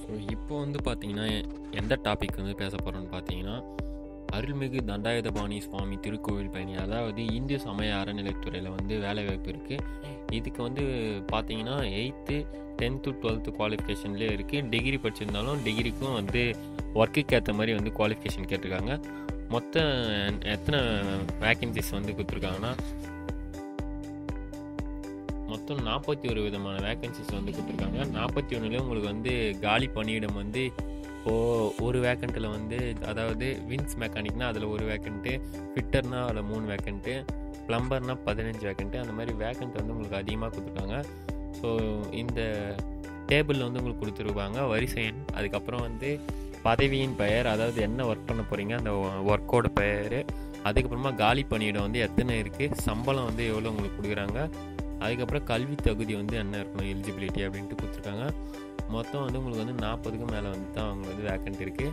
so இப்போ வந்து பார்த்தீங்கன்னா எந்த டாபிக் வந்து பேச போகிறோம்னு பார்த்தீங்கன்னா அருள்மிகு தண்டாயுதபாணி சுவாமி திருக்கோவில் பயணி அதாவது இந்து சமய அறநிலைத்துறையில் வந்து வேலைவாய்ப்பு இருக்குது இதுக்கு வந்து பார்த்தீங்கன்னா எயித்து டென்த்து டுவெல்த்து குவாலிஃபிகேஷன்லேயே இருக்குது டிகிரி படிச்சிருந்தாலும் டிகிரிக்கும் வந்து ஒர்க்குக்கு ஏற்ற மாதிரி வந்து குவாலிஃபிகேஷன் கேட்டிருக்காங்க மொத்தம் எத்தனை வேக்கன்சிஸ் வந்து கொடுத்துருக்காங்கன்னா மொத்தம் நாற்பத்தி ஒரு விதமான வேக்கன்சிஸ் வந்து கொடுத்துருக்காங்க நாற்பத்தி ஒன்றுலேயும் உங்களுக்கு வந்து காலி பணியிடம் வந்து இப்போது ஒரு வேக்கண்ட்டில் வந்து அதாவது வின்ஸ் மெக்கானிக்னால் அதில் ஒரு வேக்கண்ட்டு ஃபிட்டர்னால் அதில் மூணு வேக்கண்ட்டு ப்ளம்பர்னால் பதினஞ்சு வேக்கண்ட்டு அந்த மாதிரி வேக்கண்ட் வந்து உங்களுக்கு அதிகமாக கொடுத்துருக்காங்க ஸோ இந்த டேபிளில் வந்து உங்களுக்கு கொடுத்துருப்பாங்க வரிசை எண் அதுக்கப்புறம் வந்து பதவியின் பெயர் அதாவது என்ன ஒர்க் பண்ண போகிறீங்க அந்த ஒர்க்கோட பெயர் அதுக்கப்புறமா காலி பணியிடம் வந்து எத்தனை இருக்குது சம்பளம் வந்து எவ்வளோ உங்களுக்கு கொடுக்குறாங்க அதுக்கப்புறம் கல்வி தகுதி வந்து என்ன இருக்கணும் எலிஜிபிலிட்டி அப்படின்ட்டு கொடுத்துருக்காங்க மொத்தம் வந்து உங்களுக்கு வந்து நாற்பதுக்கும் மேலே வந்து தான் அவங்க வந்து வேக்கண்ட் இருக்குது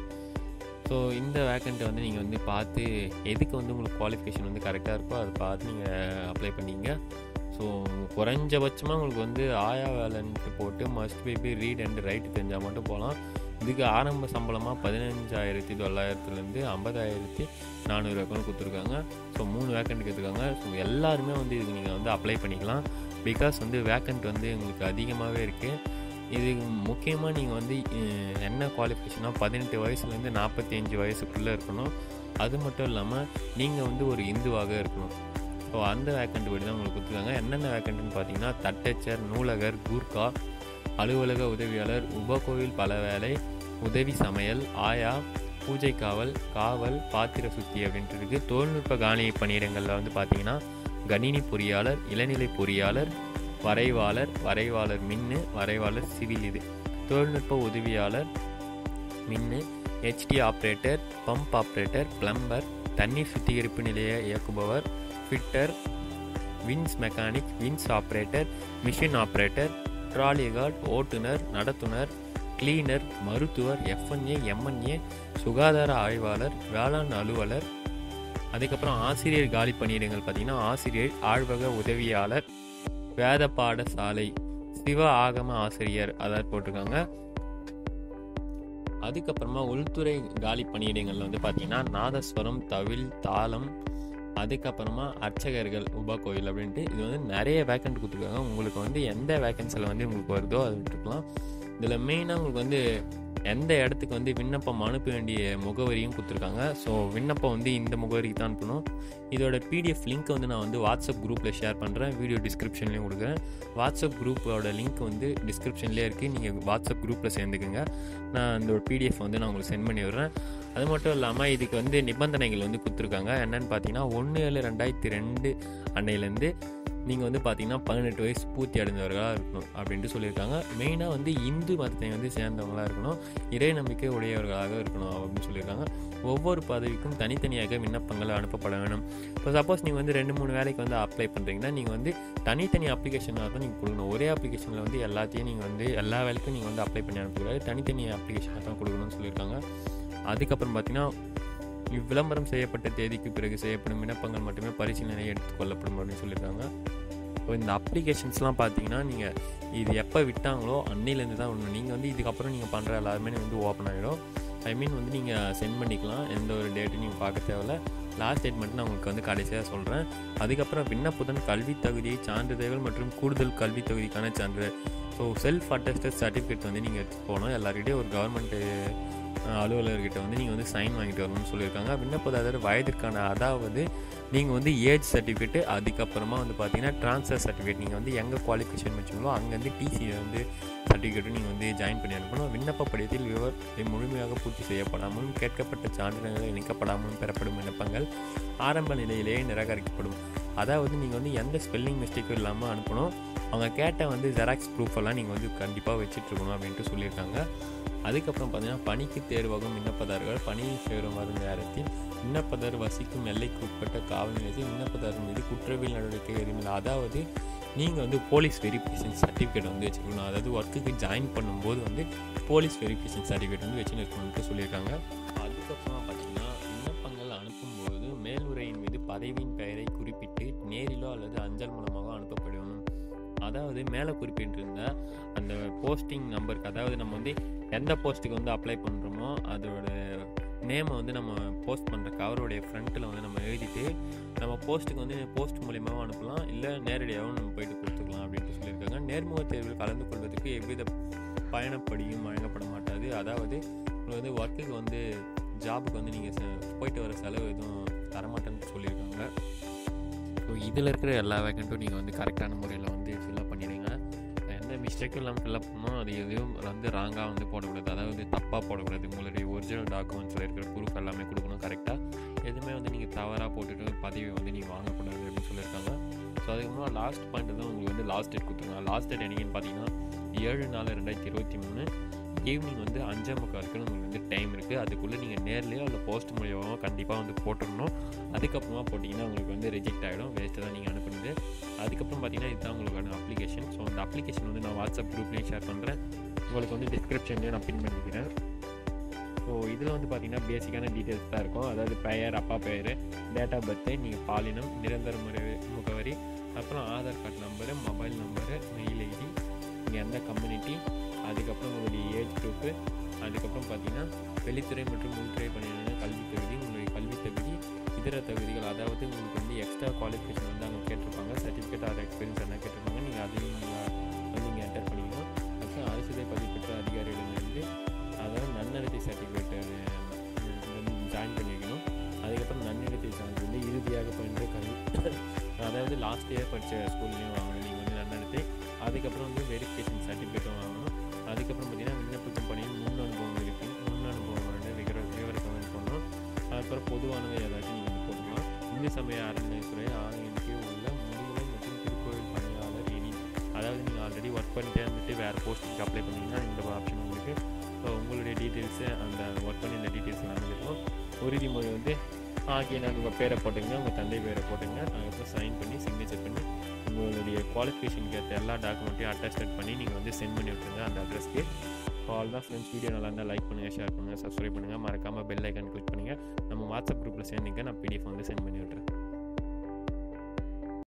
ஸோ இந்த வேக்கண்ட்டை வந்து நீங்கள் வந்து பார்த்து எதுக்கு வந்து உங்களுக்கு குவாலிஃபிகேஷன் வந்து கரெக்டாக இருக்கோ அதை பார்த்து நீங்கள் அப்ளை பண்ணிங்க ஸோ குறைஞ்சபட்சமாக உங்களுக்கு வந்து ஆயா வேலைன்ட்டு போட்டு must be read and write தெரிஞ்சால் மட்டும் போகலாம் இதுக்கு ஆரம்ப சம்பளமாக பதினஞ்சாயிரத்தி தொள்ளாயிரத்துலேருந்து ஐம்பதாயிரத்தி நானூறு வேக்கன் கொடுத்துருக்காங்க ஸோ மூணு வேக்கண்ட் கேட்டிருக்காங்க ஸோ எல்லாருமே வந்து இதுக்கு நீங்கள் வந்து அப்ளை பண்ணிக்கலாம் பிகாஸ் வந்து வேக்கண்ட் வந்து உங்களுக்கு அதிகமாகவே இருக்குது இது முக்கியமாக நீங்கள் வந்து என்ன குவாலிஃபிகேஷனாக பதினெட்டு வயசுலேருந்து நாற்பத்தி அஞ்சு வயசுக்குள்ளே இருக்கணும் அது மட்டும் இல்லாமல் நீங்கள் வந்து ஒரு இந்துவாக இருக்கணும் ஸோ அந்த வேக்கண்ட் படி தான் உங்களுக்கு கொடுத்துருக்காங்க என்னென்ன வேக்கண்ட்டுன்னு பார்த்தீங்கன்னா தட்டச்சர் நூலகர் கூர்க்கா அலுவலக உதவியாளர் உபகோவில் பல வேலை உதவி சமையல் ஆயா பூஜை காவல் காவல் பாத்திர சுத்தி அப்படின்ட்டு இருக்குது தொழில்நுட்ப காலி பணியிடங்களில் வந்து பார்த்தீங்கன்னா கணினி பொறியாளர் இளநிலை பொறியாளர் வரைவாளர் வரைவாளர் மின்னு வரைவாளர் சிவில் இது தொழில்நுட்ப உதவியாளர் மின்னு HD operator pump operator plumber தண்ணீர் சுத்திகரிப்பு நிலைய இயக்குபவர் fitter winch mechanic winch operator machine operator trolley guard ஓட்டுநர் நடத்துனர் கிளீனர் மருத்துவர் எஃப்என்ஏ எம்என்ஏ சுகாதார ஆய்வாளர் வேளாண் அலுவலர் அதுக்கப்புறம் ஆசிரியர் காலி பணியிடங்கள் பார்த்தீங்கன்னா ஆசிரியர் ஆழ்வக உதவியாளர் வேத பாடசாலை சிவ ஆகம ஆசிரியர் அதாவது போட்டிருக்காங்க அதுக்கப்புறமா உள்துறை காலி பணியிடங்கள்ல வந்து பார்த்தீங்கன்னா நாதஸ்வரம் தவில் தாளம் அதுக்கப்புறமா அர்ச்சகர்கள் உபா கோயில் அப்படின்ட்டு இது வந்து நிறைய வேக்கண்ட் கொடுத்துருக்காங்க உங்களுக்கு வந்து எந்த வேக்கன்சியில் வந்து உங்களுக்கு வருதோ அதை விட்டுக்கலாம் இதில் மெயினாக உங்களுக்கு வந்து எந்த இடத்துக்கு வந்து விண்ணப்பம் அனுப்ப வேண்டிய முகவரியும் கொடுத்துருக்காங்க ஸோ விண்ணப்பம் வந்து இந்த முகவரிக்கு தான் அனுப்பணும் இதோட பிடிஎஃப் லிங்க் வந்து நான் வந்து வாட்ஸ்அப் குரூப்பில் ஷேர் பண்ணுறேன் வீடியோ டிஸ்கிரிப்ஷன்லேயும் கொடுக்குறேன் வாட்ஸ்அப் குரூப்போட லிங்க் வந்து டிஸ்கிரிப்ஷன்லேயே இருக்குது நீங்கள் வாட்ஸ்அப் குரூப்பில் சேர்ந்துக்குங்க நான் அந்த பிடிஎஃப் வந்து நான் உங்களுக்கு சென்ட் பண்ணி விடுறேன் அது மட்டும் இல்லாமல் இதுக்கு வந்து நிபந்தனைகள் வந்து கொடுத்துருக்காங்க என்னென்னு பார்த்தீங்கன்னா ஒன்று ஏழு ரெண்டாயிரத்தி ரெண்டு அன்னையிலேருந்து நீங்கள் வந்து பார்த்தீங்கன்னா பதினெட்டு வயசு பூர்த்தி அடைந்தவர்களாக இருக்கணும் அப்படின்ட்டு சொல்லியிருக்காங்க மெயினாக வந்து இந்து மதத்தை வந்து சேர்ந்தவங்களாக இருக்கணும் இறை நம்பிக்கை உடையவர்களாக இருக்கணும் அப்படின்னு சொல்லியிருக்காங்க ஒவ்வொரு பதவிக்கும் தனித்தனியாக விண்ணப்பங்கள் அனுப்பப்பட வேணும் இப்போ சப்போஸ் நீங்கள் வந்து ரெண்டு மூணு வேலைக்கு வந்து அப்ளை பண்ணுறீங்கன்னா நீங்கள் வந்து தனித்தனி அப்ளிகேஷனாக தான் நீங்கள் கொடுக்கணும் ஒரே அப்ளிகேஷனில் வந்து எல்லாத்தையும் நீங்கள் வந்து எல்லா வேலைக்கும் நீங்கள் வந்து அப்ளை பண்ணி அனுப்பக்கூடாது தனித்தனி அப்ளிகேஷனாக தான் கொடுக்கணும்னு சொல்லியிருக்காங்க அதுக்கப்புறம் பார்த்தீங்கன்னா இவ்விளம்பரம் செய்யப்பட்ட தேதிக்கு பிறகு செய்யப்படும் விண்ணப்பங்கள் மட்டுமே பரிசீலனை எடுத்துக்கொள்ளப்படும் அப்படின்னு சொல்லியிருக்காங்க ஸோ இந்த அப்ளிகேஷன்ஸ்லாம் பார்த்தீங்கன்னா நீங்கள் இது எப்போ விட்டாங்களோ அன்னையிலேருந்து தான் ஒன்று நீங்கள் வந்து இதுக்கப்புறம் நீங்கள் பண்ணுற எல்லாருமே வந்து ஓப்பன் ஆகிடும் ஐ மீன் வந்து நீங்கள் சென்ட் பண்ணிக்கலாம் எந்த ஒரு டேட்டும் நீங்கள் பார்க்க தேவையில்ல லாஸ்ட் டேட் மட்டும் நான் உங்களுக்கு வந்து கடைசியாக சொல்கிறேன் அதுக்கப்புறம் விண்ணப்புதன் கல்வி தகுதியை சான்றிதழ்கள் மற்றும் கூடுதல் கல்வி தகுதிக்கான சான்றிதழ் ஸோ செல்ஃப் அட்டஸ்டட் சர்டிஃபிகேட் வந்து நீங்கள் எடுத்து போகணும் எல்லாருக்கிட்டே ஒரு கவர்மெண்ட்டு அலுவலர்கிட்ட வந்து நீங்கள் வந்து சைன் வாங்கிட்டு வரணும்னு சொல்லியிருக்காங்க விண்ணப்பதாரர் வயதிற்கான அதாவது நீங்கள் வந்து ஏஜ் சர்டிஃபிகேட்டு அதுக்கப்புறமா வந்து பார்த்தீங்கன்னா ட்ரான்ஸ்ஃபர் சர்டிஃபிகேட் நீங்கள் வந்து எங்கே குவாலிஃபிகேஷன் வச்சுங்களோ அங்கேருந்து டிசி வந்து சர்டிஃபிகேட்டும் நீங்கள் வந்து ஜாயின் பண்ணி அனுப்பணும் விண்ணப்ப படியத்தில் விவரத்தை முழுமையாக பூர்த்தி செய்யப்படாமலும் கேட்கப்பட்ட சான்றிதழ்கள் இணைக்கப்படாமலும் பெறப்படும் விண்ணப்பங்கள் ஆரம்ப நிலையிலேயே நிராகரிக்கப்படும் அதாவது நீங்கள் வந்து எந்த ஸ்பெல்லிங் மிஸ்டேக்கும் இல்லாமல் அனுப்பணும் அவங்க கேட்ட வந்து ஜெராக்ஸ் ப்ரூஃப் எல்லாம் நீங்கள் வந்து கண்டிப்பாக வச்சுட்ருக்கணும் அப்படின்ட்டு சொல்லியிருக்காங்க அதுக்கப்புறம் பார்த்தீங்கன்னா பணிக்கு தேர்வாகும் விண்ணப்பதாரர்கள் பணி சேரும் வரும் நேரத்தில் விண்ணப்பதாரர் வசிக்கும் எல்லைக்கு உட்பட்ட காவல் நிலையத்தில் விண்ணப்பதாரர் மீது குற்றவியல் நடவடிக்கை எதுவும் அதாவது நீங்கள் வந்து போலீஸ் வெரிஃபிகேஷன் சர்டிஃபிகேட் வந்து வச்சுக்கணும் அதாவது ஒர்க்குக்கு ஜாயின் பண்ணும்போது வந்து போலீஸ் வெரிஃபிகேஷன் சர்டிஃபிகேட் வந்து வச்சுன்னு இருக்கணும்னு சொல்லியிருக்காங்க அதுக்கப்புறமா பார்த்தீங்கன்னா விண்ணப்பங்கள் அனுப்பும்போது மேல்முறையின் மீது பதவியின் பெயரை குறிப்பிட்டு நேரிலோ அல்லது அஞ்சல் மூலமாக அனுப்பப்படணும் அதாவது மேலே குறிப்பிட்டிருந்த அந்த போஸ்டிங் நம்பருக்கு அதாவது நம்ம வந்து எந்த போஸ்ட்டுக்கு வந்து அப்ளை பண்ணுறோமோ அதோட நேமை வந்து நம்ம போஸ்ட் பண்ணுற கவருடைய ஃப்ரண்ட்டில் வந்து நம்ம எழுதிட்டு நம்ம போஸ்ட்டுக்கு வந்து போஸ்ட் மூலியமாகவும் அனுப்பலாம் இல்லை நேரடியாகவும் நம்ம போயிட்டு கொடுத்துக்கலாம் அப்படின்ட்டு சொல்லியிருக்காங்க நேர்முக தேர்வில் கலந்து கொள்வதற்கு எவ்வித பயணப்படியும் வழங்கப்பட மாட்டாது அதாவது உங்களுக்கு வந்து ஒர்க்குக்கு வந்து ஜாபுக்கு வந்து நீங்கள் போயிட்டு வர செலவு எதுவும் தரமாட்டேன்னு சொல்லியிருக்காங்க ஸோ இதில் இருக்கிற எல்லா வேக்கண்ட்டும் நீங்கள் வந்து கரெக்டான முறையில் வந்து ஃபில்அப் பண்ணிடுங்க எந்த மிஸ்டேக்கும் இல்லாமல் ஃபில்அப் பண்ணணும் அது எதுவும் வந்து ராங்காக வந்து போடக்கூடாது அதாவது தப்பாக போடக்கூடாது உங்களுடைய ஒரிஜினல் டாக்குமெண்ட்ஸில் இருக்கிற ப்ரூஃப் எல்லாமே கொடுக்கணும் கரெக்டாக எதுவுமே வந்து நீங்கள் தவறாக போட்டுட்டு பதவி வந்து நீங்கள் வாங்கக்கூடாது அப்படின்னு சொல்லியிருக்காங்க ஸோ அதுக்கு முன்னாடி லாஸ்ட் பாயிண்ட் தான் உங்களுக்கு வந்து லாஸ்ட் டேட் கொடுத்துருங்க லாஸ்ட் டேட் என்னைக்குன்னு பார்த்தீங்கன்னா ஏழு நாலு ரெண்டாயிரத்தி இருபத்தி மூணு ஈவினிங் வந்து அஞ்சே முக்கால் வரைக்கும் உங்களுக்கு வந்து டைம் இருக்குது அதுக்குள்ளே நீங்கள் நேர்லேயோ இல்லை போஸ்ட் மூலியமாக கண்டிப்பாக வந்து போட்டுடணும் அதுக்கப்புறமா போட்டிங்கன்னா உங்களுக்கு வந்து ரிஜெக்ட் ஆகிடும் வேஸ்ட்டு தான் நீங்கள் அனுப்புனது அதுக்கப்புறம் பார்த்தீங்கன்னா இதுதான் உங்களுக்கான அப்ளிகேஷன் ஸோ அந்த அப்ளிகேஷன் வந்து நான் வாட்ஸ்அப் குரூப்லேயும் ஷேர் பண்ணுறேன் உங்களுக்கு வந்து டிஸ்கிரிப்ஷன்லேயும் நான் பின் பண்ணிக்கிறேன் ஸோ இதில் வந்து பார்த்தீங்கன்னா பேசிக்கான டீட்டெயில்ஸ் தான் இருக்கும் அதாவது பெயர் அப்பா பெயர் டேட் ஆஃப் பர்த்து நீங்கள் பாலினம் நிரந்தர முறை முகவரி அப்புறம் Aadhaar card number mobile number mail ID நீங்கள் எந்த கம்யூனிட்டி அதுக்கப்புறம் உங்களுடைய ஏஜ் குரூப்பு அதுக்கப்புறம் பார்த்தீங்கன்னா வெளித்துறை மற்றும் உள்துறை பணியான கல்வி தகுதி உங்களுடைய கல்வி தகுதி இதர தகுதிகள் அதாவது உங்களுக்கு வந்து எக்ஸ்ட்ரா குவாலிஃபிகேஷன் வந்து அவங்க கேட்டிருப்பாங்க சர்டிஃபிகேட் ஆர் எக்ஸ்பீரியன்ஸ் என்ன கேட்டிருப்பாங்க நீங்கள் அதையும் நீங்கள் வந்து நீங்கள் என்டர் பண்ணிக்கணும் அப்புறம் அரசுதை பதிவு பெற்ற அதிகாரிகளிலிருந்து அதாவது நன்னடத்தை சர்டிஃபிகேட் ஜாயின் பண்ணி வைக்கணும் அதுக்கப்புறம் நன்னடத்தை சான்றிதழ் வந்து இறுதியாக பயின்ற கல்வி அதாவது லாஸ்ட் இயர் படித்த ஸ்கூல்லையும் வாங்கணும் நீங்கள் வந்து நன்னடத்தை அதுக்கப்புறம் வந்து வெரிஃபிகேஷன் சர்டிஃபிகேட்டும் வாங்கணும் அதுக்கப்புறம் பார்த்தீங்கன்னா விண்ணப்பிக்கும் பணியில் முன் அனுபவம் இருக்கு முன் அனுபவம் வந்து விவர விவரத்தை வந்து போடணும் அதுக்கப்புறம் பொதுவானவை ஏதாச்சும் நீங்கள் வந்து போடலாம் இந்து சமய அறநிலைத்துறை ஆணையனுக்கு உள்ள முதுநிலை மற்றும் திருக்கோயில் பணியாளர் இனி அதாவது நீங்கள் ஆல்ரெடி ஒர்க் பண்ணிட்டே இருந்துட்டு வேறு போஸ்ட்டுக்கு அப்ளை பண்ணிங்கன்னா இந்த ஆப்ஷன் உங்களுக்கு ஸோ உங்களுடைய டீட்டெயில்ஸு அந்த ஒர்க் பண்ணி இந்த டீட்டெயில்ஸ் எல்லாமே இருக்கும் உறுதிமொழி வந்து ஆகிய நான் உங்கள் பேரை போட்டுங்க உங்கள் தந்தை பேரை போட்டுங்க அதுக்கப்புறம் சைன் பண்ணி சிக்னேச்சர் பண்ணி உங்களுடைய குவாலிஃபிகேஷனுக்கு ஏற்ற எல்லா டாக்குமெண்ட்டையும் அட்டாச்மெண்ட் பண்ணி நீங்கள் வந்து சென்ட் பண்ணி விட்டுருங்க அந்த அட்ரஸ்க்கு ஸோ ஆல் தான் ஃப்ரெண்ட்ஸ் வீடியோ நல்லா இருந்தால் லைக் பண்ணுங்கள் ஷேர் பண்ணுங்கள் சப்ஸ்கிரைப் பண்ணுங்கள் மறக்காமல் பெல் ஐக்கான் கிளிக் பண்ணுங்கள் நம்ம வாட்ஸ்அப் குரூப்பில் சேர்ந்துங்க நான் பிடிஎஃப் வந்து சென்ட் பண்ணி விட்றேன்